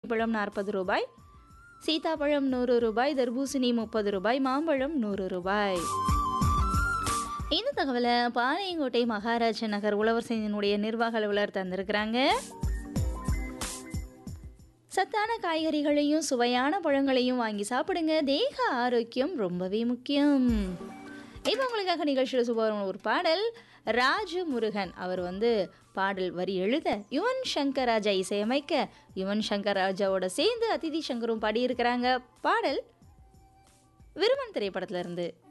பழம் நாற்பது ரூபாய் சீதாப்பழம் நூறு ரூபாய் தர்பூசணி முப்பது ரூபாய் மாம்பழம் நூறு ரூபாய் இந்த தகவலை பாளையங்கோட்டை மகாராஜ நகர் உழவர் சந்தையினுடைய நிர்வாக அலுவலர் தந்திருக்கிறாங்க சத்தான காய்கறிகளையும் சுவையான பழங்களையும் வாங்கி சாப்பிடுங்க தேக ஆரோக்கியம் ரொம்பவே முக்கியம் இப்போ உங்களுக்காக நிகழ்ச்சியில் சுபவரம் ஒரு பாடல் ராஜு முருகன் அவர் வந்து பாடல் வரி எழுத யுவன் சங்கர் ராஜா இசையமைக்க யுவன் சங்கர் ராஜாவோட சேர்ந்து அதிதி சங்கரும் பாடியிருக்கிறாங்க பாடல் விருமன் திரைப்படத்துல இருந்து